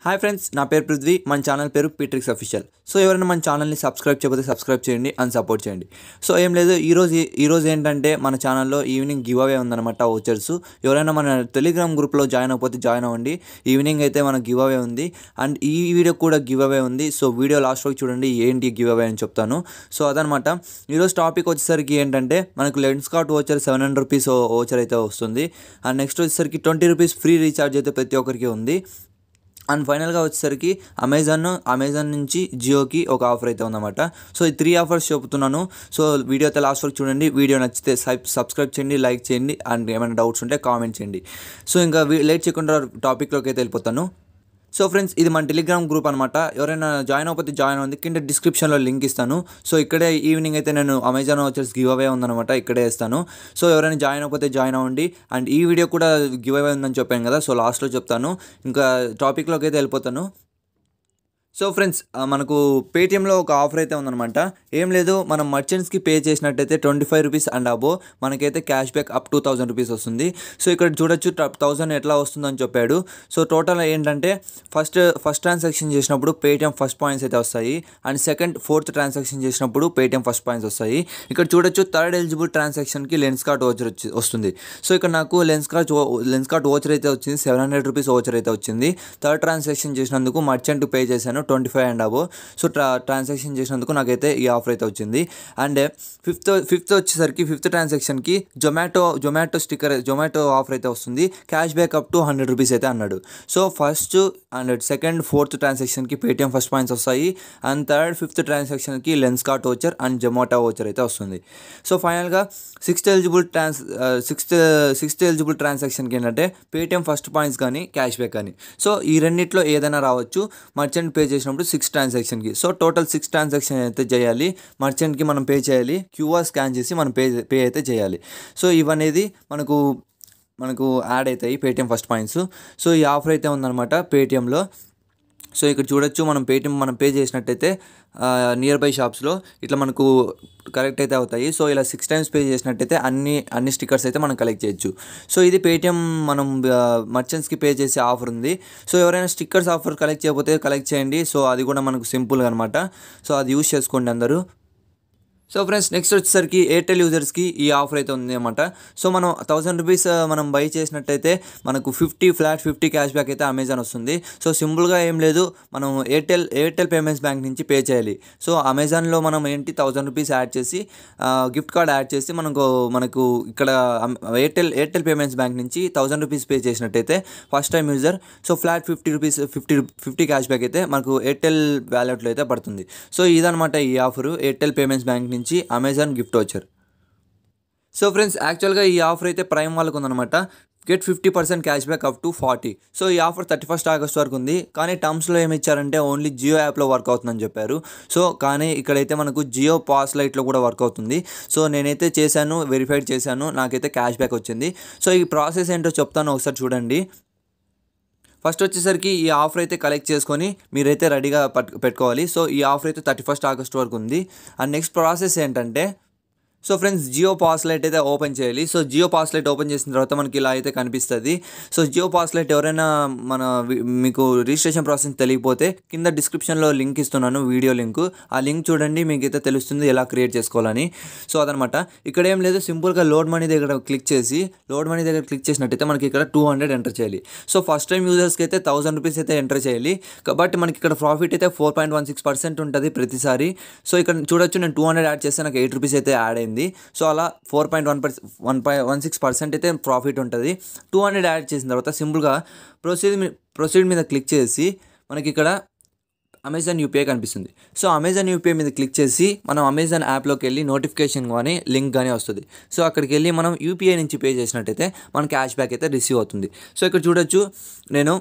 hi friends నా పేరు పృథ్వీ మన ఛానల్ పేరు పీట్రిక్స్ అఫీషియల్ సో ఎవరైనా మన ఛానల్ని సబ్స్క్రైబ్ చేయకపోతే సబ్స్క్రైబ్ చేయండి అండ్ సపోర్ట్ చేయండి సో ఏం లేదు ఈరోజు ఈరోజు ఏంటంటే మన ఛానల్లో ఈవినింగ్ గివ్ అవే ఉందన్నమాట ఓచర్స్ ఎవరైనా మన టెలిగ్రామ్ గ్రూప్లో జాయిన్ అవ్వకపోతే జాయిన్ అవ్వండి ఈవినింగ్ అయితే మన గివ్ అవే ఉంది అండ్ ఈ వీడియో కూడా గివ్ అవే ఉంది సో వీడియో లాస్ట్ వరకు చూడండి ఏంటి గివ్ అవే అని చెప్తాను సో అదనమాట ఈరోజు టాపిక్ వచ్చేసరికి ఏంటంటే మనకు Lenskart voucher seven hundred rupees voucher అయితే వస్తుంది అండ్ నెక్స్ట్ వచ్చేసరికి ట్వంటీ రూపీస్ ఫ్రీ రీఛార్జ్ అయితే ప్రతి ఒక్కరికి ఉంది అండ్ ఫైనల్గా వచ్చేసరికి అమెజాన్ అమెజాన్ నుంచి జియోకి ఒక ఆఫర్ అయితే ఉందన్నమాట సో ఈ త్రీ ఆఫర్స్ చెబుతున్నాను సో వీడియో అయితే లాస్ట్ వరకు చూడండి వీడియో నచ్చితే సబ్ సబ్స్క్రైబ్ చేయండి లైక్ చేయండి అండ్ ఏమైనా డౌట్స్ ఉంటే కామెంట్ చేయండి సో ఇంకా లేట్ చేయకుండా టాపిక్లోకి అయితే వెళ్ళిపోతాను సో ఫ్రెండ్స్ ఇది మన టెలిగ్రామ్ గ్రూప్ అనమాట ఎవరైనా జాయిన్ అవ్వకపోతే జాయిన్ అవ్వండి కింద డిస్క్రిప్షన్లో లింక్ ఇస్తాను సో ఇక్కడే ఈవినింగ్ అయితే నేను అమెజాన్ వచ్చేసి గివ్ అవే ఉందన్నమాట ఇక్కడే ఇస్తాను సో ఎవరైనా జాయిన్ అవ్వకపోతే జాయిన్ అవ్వండి అండ్ ఈ వీడియో కూడా గివ్ అవే ఉందని చెప్పాను కదా సో లాస్ట్లో చెప్తాను ఇంకా టాపిక్లోకి అయితే వెళ్ళిపోతాను సో ఫ్రెండ్స్ మనకు పేటిఎంలో ఒక ఆఫర్ అయితే ఉందన్నమాట ఏం లేదు మనం మర్చెంట్స్కి పే చేసినట్టయితే ట్వంటీ ఫైవ్ రూపీస్ అండ్ అబో మనకైతే cash back up to thousand rupees వస్తుంది సో ఇక్కడ చూడొచ్చు థౌసండ్ ఎట్లా వస్తుందని చెప్పాడు సో టోటల్ ఏంటంటే ఫస్ట్ ఫస్ట్ ట్రాన్సాక్షన్ చేసినప్పుడు పేటిఎం ఫస్ట్ పాయింట్స్ అయితే వస్తాయి అండ్ సెకండ్ ఫోర్త్ ట్రాన్సాక్షన్ చేసినప్పుడు పేటిఎం ఫస్ట్ పాయింట్స్ వస్తాయి ఇక్కడ చూడొచ్చు థర్డ్ ఎలిజిబుల్ ట్రాన్సాక్షన్కి లెన్స్ కార్ట్ ఓచర్ వచ్చి వస్తుంది సో ఇక్కడ నాకు Lenskart Lenskart voucher అయితే వచ్చింది సెవెన్ హండ్రెడ్ రూపీస్ ఓచర్ అయితే వచ్చింది థర్డ్ ట్రాన్సాక్షన్ చేసినందుకు మర్చెంట్ పే చేశాను twenty five and above so ట్రా ట్రాన్సాక్షన్ చేసినందుకు నాకైతే ఈ ఆఫర్ అయితే వచ్చింది అండ్ ఫిఫ్త్ ఫిఫ్త్ వచ్చేసరికి ఫిఫ్త్ ట్రాన్సాక్షన్కి జొమాటో జొమాటో స్టిక్కర్ జొమాటో ఆఫర్ అయితే వస్తుంది cash back up to hundred rupees అయితే అన్నాడు so first and second fourth ట్రాన్సాక్షన్కి పేటిఎం ఫస్ట్ పాయింట్స్ వస్తాయి అండ్ థర్డ్ ఫిఫ్త్ ట్రాన్సాక్షన్కి Lenskart voucher and Zomato voucher అయితే వస్తుంది సో ఫైనల్గా సిక్స్త్ ఎలిజిబుల్ ట్రాన్స్ సిక్స్త్ సిక్స్త్ ఎలిజిబుల్ ట్రాన్సాక్షన్కి ఏంటంటే పేటిఎం ఫస్ట్ పాయింట్స్ కానీ క్యాష్ బ్యాక్ కానీ సో ఈ రెండిట్లో ఏదైనా రావచ్చు మర్చెంట్ పే చేసినప్పుడు సిక్స్ ట్రాన్సాక్షన్కి సో టోటల్ సిక్స్ ట్రాన్సాక్షన్ అయితే చేయాలి మర్చెంట్కి మనం పే చేయాలి క్యూఆర్ స్కాన్ చేసి మనం పే పే అయితే చేయాలి సో ఇవనేది మనకు మనకు యాడ్ అవుతాయి పేటిఎం ఫస్ట్ పాయింట్స్ సో ఈ ఆఫర్ అయితే ఉందన్నమాట పేటిఎంలో సో ఇక్కడ చూడొచ్చు మనం పేటిఎం మనం పే చేసినట్టయితే నియర్ బై షాప్స్లో ఇట్లా మనకు కరెక్ట్ అయితే అవుతాయి సో ఇలా సిక్స్ టైమ్స్ పే చేసినట్టయితే అన్ని అన్ని స్టిక్కర్స్ అయితే మనం కలెక్ట్ చేయొచ్చు సో ఇది పేటిఎం మనం మర్చెంట్స్కి పే చేసే ఆఫర్ ఉంది సో ఎవరైనా స్టిక్కర్స్ ఆఫర్ కలెక్ట్ చేయకపోతే కలెక్ట్ చేయండి సో అది కూడా మనకు సింపుల్గా అనమాట సో అది యూస్ చేసుకోండి అందరూ సో ఫ్రెండ్స్ నెక్స్ట్ వచ్చేసరికి ఎయిర్టెల్ యూజర్స్కి ఈ ఆఫర్ అయితే ఉంది అనమాట సో మనం థౌసండ్ రూపీస్ మనం బై చేసినట్టయితే మనకు fifty flat fifty cash back అయితే అమెజాన్ వస్తుంది సో సింపుల్గా ఏం లేదు మనం ఎయిర్టెల్ ఎయిర్టెల్ పేమెంట్స్ బ్యాంక్ నుంచి పే చేయాలి సో అమెజాన్లో మనం ఏంటి థౌసండ్ రూపీస్ యాడ్ చేసి గిఫ్ట్ కార్డ్ యాడ్ చేసి మనకు మనకు ఇక్కడ ఎయిర్టెల్ ఎయిర్టెల్ పేమెంట్స్ బ్యాంక్ నుంచి థౌసండ్ రూపీస్ పే చేసినట్టయితే first time user so flat fifty rupees fifty fifty cash back అయితే మనకు ఎయిర్టెల్ వ్యాలెట్లో అయితే పడుతుంది సో ఇదనమాట ఈ ఆఫర్ ఎయిర్టెల్ పేమెంట్స్ బ్యాంక్ నుంచి నుంచి అమెజాన్ గిఫ్ట్ వచ్చారు సో ఫ్రెండ్స్ యాక్చువల్గా ఈ ఆఫర్ అయితే ప్రైమ్ వాళ్ళకు ఉందన్నమాట get fifty percent cash back up to forty so ఈ ఆఫర్ థర్టీ ఫస్ట్ ఆగస్ట్ వరకు ఉంది కానీ టర్మ్స్లో ఏమి ఇచ్చారంటే ఓన్లీ జియో యాప్లో వర్క్ అవుతుందని చెప్పారు సో కానీ ఇక్కడైతే మనకు జియో పాస్ లైట్లో కూడా వర్క్ అవుతుంది సో నేనైతే చేశాను వెరిఫైడ్ చేశాను నాకైతే క్యాష్ బ్యాక్ వచ్చింది సో ఈ ప్రాసెస్ ఏంటో చెప్తాను ఒకసారి చూడండి ఫస్ట్ వచ్చేసరికి ఈ ఆఫర్ అయితే కలెక్ట్ చేసుకొని మీరైతే రెడీగా పెట్టుకోవాలి సో ఈ ఆఫర్ అయితే థర్టీ ఫస్ట్ ఆగస్ట్ వరకు ఉంది అండ్ నెక్స్ట్ ప్రాసెస్ ఏంటంటే so friends Jio pass lite అయితే ఓపెన్ చేయాలి so Jio pass lite open చేసిన తర్వాత మనకి ఇలా అయితే కనిపిస్తుంది సో జియో పాస్ లైట్ ఎవరైనా మన మీకు రిజిస్ట్రేషన్ ప్రాసెస్ తెలియకపోతే కింద డిస్క్రిప్షన్లో లింక్ ఇస్తున్నాను వీడియో లింక్ ఆ లింక్ చూడండి మీకు అయితే తెలుస్తుంది ఎలా క్రియేట్ చేసుకోవాలని సో అదనమాట ఇక్కడ ఏం లేదు సింపుల్గా లోడ్ మనీ దగ్గర క్లిక్ చేసి లోడ్ మనీ దగ్గర క్లిక్ చేసినట్టయితే మనకి ఇక్కడ టూ హండ్రెడ్ ఎంటర్ చేయాలి సో ఫస్ట్ టైం యూజర్స్కి అయితే థౌసండ్ రూపీస్ అయితే ఎంటర్ చేయాలి బట్ మనకి ఇక్కడ ప్రాఫిట్ అయితే four point one six percent ఉంటుంది ప్రతిసారి సో ఇక్కడ చూడొచ్చు నేను టూ హండ్రెడ్ యాడ్ చేస్తే నాకు ఎయిట్ రూపీస్ అయితే యాడ్ అయింది అయింది సో అలా four point one percent one point one six percent అయితే ప్రాఫిట్ ఉంటుంది టూ హండ్రెడ్ యాడ్ చేసిన తర్వాత సింపుల్గా ప్రొసీడ్ ప్రొసీడ్ మీద క్లిక్ చేసి మనకి ఇక్కడ అమెజాన్ యూపీఐ కనిపిస్తుంది సో అమెజాన్ యూపీఐ మీద క్లిక్ చేసి మనం అమెజాన్ యాప్లోకి వెళ్ళి నోటిఫికేషన్ కానీ లింక్ కానీ వస్తుంది సో అక్కడికి వెళ్ళి మనం యూపీఐ నుంచి పే చేసినట్టయితే మన క్యాష్ బ్యాక్ అయితే రిసీవ్ అవుతుంది సో ఇక్కడ చూడొచ్చు నేను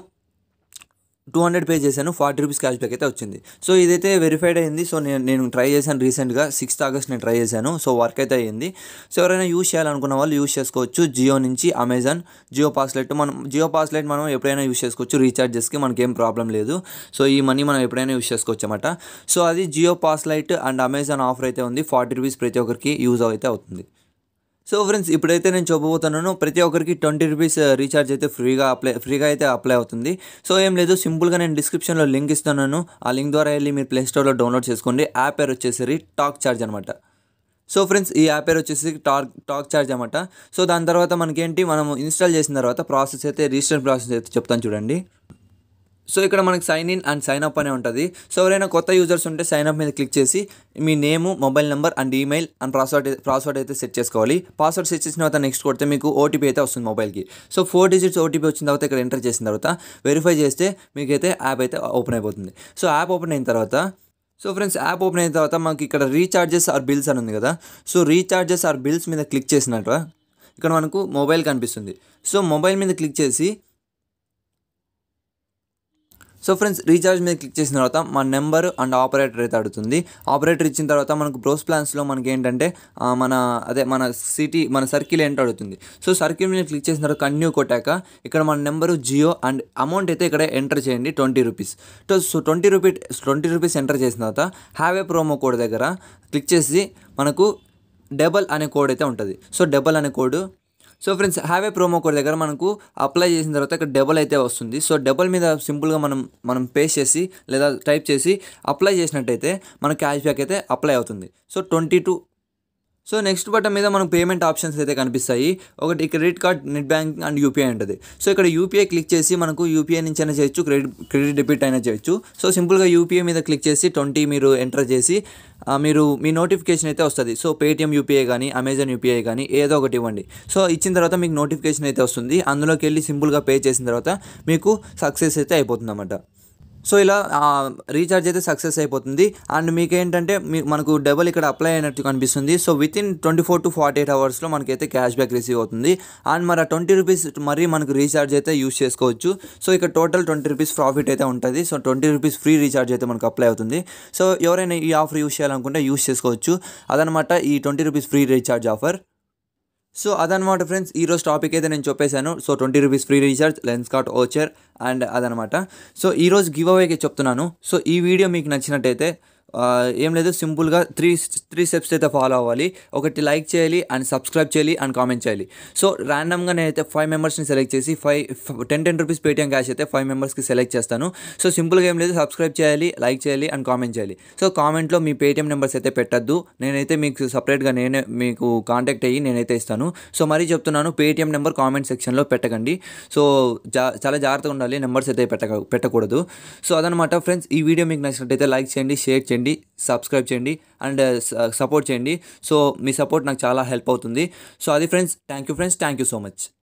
టూ హండ్రెడ్ పే చేశాను ఫార్టీ రూపీస్ క్యాష్ బ్యాక్ అయితే వచ్చింది సో ఇదైతే వెరిఫైడ్ అయింది సో నేను నేను ట్రై చేశాను రీసెంట్గా సిక్స్త్ ఆగస్ట్ నేను ట్రై చేశాను సో వర్క్ అయితే అయ్యింది సో ఎవరైనా యూస్ చేయాలనుకున్న వాళ్ళు యూస్ చేసుకోవచ్చు జియో నుంచి అమెజాన్ జియో పాస్లైట్ మనం జియో పాస్లైట్ మనం ఎప్పుడైనా యూస్ చేసుకోవచ్చు రీఛార్జెస్కి మనకి ఏం ప్రాబ్లం లేదు సో ఈ మనీ మనం ఎప్పుడైనా యూస్ చేసుకోవచ్చు అనమాట సో అది Jio pass lite and Amazon offer అయితే ఉంది ఫార్టీ రూపీస్ ప్రతి ఒక్కరికి యూజ్ అయితే అవుతుంది సో ఫ్రెండ్స్ ఇప్పుడైతే నేను చెప్పబోతున్నాను ప్రతి ఒక్కరికి ట్వంటీ రూపీస్ రీఛార్జ్ అయితే ఫ్రీగా అప్లై ఫ్రీగా అయితే అప్లై అవుతుంది సో ఏం లేదు సింపుల్గా నేను డిస్క్రిప్షన్లో లింక్ ఇస్తున్నాను ఆ లింక్ ద్వారా వెళ్ళి మీరు ప్లే స్టోర్లో డౌన్లోడ్ చేసుకోండి యాప్ పేరు వచ్చేసరి టాక్ చార్జ్ అనమాట సో ఫ్రెండ్స్ ఈ యాప్ పేరు వచ్చేసి టాక్ టాక్ చార్జ్ అనమాట సో దాని తర్వాత మనకేంటి మనం ఇన్స్టాల్ చేసిన తర్వాత ప్రాసెస్ అయితే రిజిస్టర్ ప్రాసెస్ అయితే చెప్తాను చూడండి సో ఇక్కడ మనకి sign in and sign up అనే ఉంటుంది సో ఎవరైనా కొత్త యూజర్స్ ఉంటే సైన్ అప్ మీద క్లిక్ చేసి మీ name mobile number and email and password password అయితే సెట్ చేసుకోవాలి పాస్వర్డ్ సెట్ చేసిన తర్వాత నెక్స్ట్ కొడితే మీకు ఓటీపీ అయితే వస్తుంది మొబైల్కి సో ఫోర్ డిజిట్స్ ఓటీపీ వచ్చిన తర్వాత ఇక్కడ ఎంటర్ చేసిన తర్వాత వెరిఫై చేస్తే మీకైతే యాప్ అయితే ఓపెన్ అయిపోతుంది సో యాప్ ఓపెన్ అయిన తర్వాత సో ఫ్రెండ్స్ యాప్ ఓపెన్ అయిన తర్వాత మనకి ఇక్కడ రీఛార్జెస్ ఆర్ బిల్స్ అని ఉంది కదా సో రీఛార్జెస్ ఆర్ బిల్స్ మీద క్లిక్ చేసినట్టు ఇక్కడ మనకు మొబైల్ కనిపిస్తుంది సో మొబైల్ మీద క్లిక్ చేసి సో ఫ్రెండ్స్ రీఛార్జ్ మీద క్లిక్ చేసిన తర్వాత మన నెంబర్ అండ్ ఆపరేటర్ అయితే అడుగుతుంది ఆపరేటర్ ఇచ్చిన తర్వాత మనకు బ్రోస్ ప్లాన్స్లో మనకి ఏంటంటే ఆ, మన అదే మన సిటీ మన సర్కిల్ ఏంటో అడుగుతుంది సో సర్కిల్ మీద క్లిక్ చేసిన తర్వాత కన్యూ కొట్టాక ఇక్కడ మన నెంబరు జియో అండ్ అమౌంట్ అయితే ఇక్కడ ఎంటర్ చేయండి twenty rupees so twenty rupee twenty rupees enter చేసిన తర్వాత హ్యావ్ ఏ ప్రోమో కోడ్ దగ్గర క్లిక్ చేసి మనకు డబల్ అనే కోడ్ అయితే ఉంటుంది సో డబల్ అనే code so friends have a promo code దగ్గర మనకు అప్లై చేసిన తర్వాత ఇక్కడ డబల్ అయితే వస్తుంది సో డబల్ మీద సింపుల్గా మనం మనం పేస్ట్ చేసి లేదా టైప్ చేసి అప్లై చేసినట్టయితే మన క్యాష్ బ్యాక్ అయితే అప్లై అవుతుంది so twenty two so next button మీద మనకు పేమెంట్ ఆప్షన్స్ అయితే కనిపిస్తాయి ఒకటి credit card net banking and UPI ఉంటుంది సో ఇక్కడ యూపీఐ క్లిక్ చేసి మనకు యూపీఐ నుంచి అయినా చేయొచ్చు క్రెడిట్ క్రెడిట్ డెబిట్ అయినా చేయొచ్చు సో సింపుల్గా యూపీఐ మీద క్లిక్ చేసి ట్వంటీ మీరు ఎంటర్ చేసి ఆ, మీరు మీ నోటిఫికేషన్ అయితే వస్తుంది సో పేటిఎం యూపీఐ కానీ అమెజాన్ యూపీఐ కానీ ఏదో ఒకటి ఇవ్వండి సో ఇచ్చిన తర్వాత మీకు నోటిఫికేషన్ అయితే వస్తుంది అందులోకి వెళ్ళి సింపుల్గా పే చేసిన తర్వాత మీకు సక్సెస్ అయితే అయిపోతుంది అన్నమాట సో ఇలా రీఛార్జ్ అయితే సక్సెస్ అయిపోతుంది అండ్ మీకు ఏంటంటే మీ మనకు డబుల్ ఇక్కడ అప్లై అయినట్టు కనిపిస్తుంది so within twenty four to forty eight అవర్స్లో మనకైతే క్యాష్ బ్యాక్ రిసీవ్ అవుతుంది అండ్ మరి ఆ ట్వంటీ రూపీస్ మరీ మనకు రీఛార్జ్ అయితే యూస్ చేసుకోవచ్చు సో ఇక్కడ టోటల్ ట్వంటీ రూపీస్ ప్రాఫిట్ అయితే ఉంటుంది so twenty rupees free recharge అయితే మనకు అప్లై అవుతుంది సో ఎవరైనా ఈ ఆఫర్ యూస్ చేయాలనుకుంటే యూస్ చేసుకోవచ్చు అదనమాట ఈ twenty rupees free recharge offer so అదనమాట ఫ్రెండ్స్ ఈరోజు టాపిక్ అయితే నేను చెప్పేశాను so twenty rupees free recharge Lenskart voucher and అదనమాట సో ఈరోజు గివ్ అవేకి చెప్తున్నాను సో ఈ వీడియో మీకు నచ్చినట్టయితే ఆ, ఏం లేదు సింపుల్గా త్రీ త్రీ స్టెప్స్ అయితే ఫాలో అవ్వాలి ఒకటి లైక్ చేయాలి అండ్ సబ్స్క్రైబ్ చేయాలి అండ్ కామెంట్ చేయాలి సో ర్యాండమ్గా నేనైతే ఫైవ్ మెంబర్స్ని సెలెక్ట్ చేసి five ten ten rupees Paytm cash అయితే ఫైవ్ మెంబర్స్కి సెలెక్ట్ చేస్తాను సో సింపుల్గా ఏం లేదు సబ్స్క్రైబ్ చేయాలి లైక్ చేయాలి అండ్ కామెంట్ చేయాలి సో కామెంట్లో మీ పేటిఎం నెంబర్స్ అయితే పెట్టద్దు నేనైతే మీకు సపరేట్గా నేనే మీకు కాంటాక్ట్ అయ్యి నేనైతే ఇస్తాను సో మరీ చెప్తున్నాను పేటిఎం నెంబర్ కామెంట్ సెక్షన్లో పెట్టకండి సో జా చాలా జాగ్రత్తగా ఉండాలి నెంబర్స్ అయితే పెట్టక పెట్టకూడదు సో అదనమాట ఫ్రెండ్స్ ఈ వీడియో మీకు నచ్చినట్టయితే లైక్ చేయండి షేర్ చేయండి సబ్స్క్రైబ్ చేయండి అండ్ సపోర్ట్ చేయండి సో మీ సపోర్ట్ నాకు చాలా హెల్ప్ అవుతుంది సో అది friends thank you friends thank you so much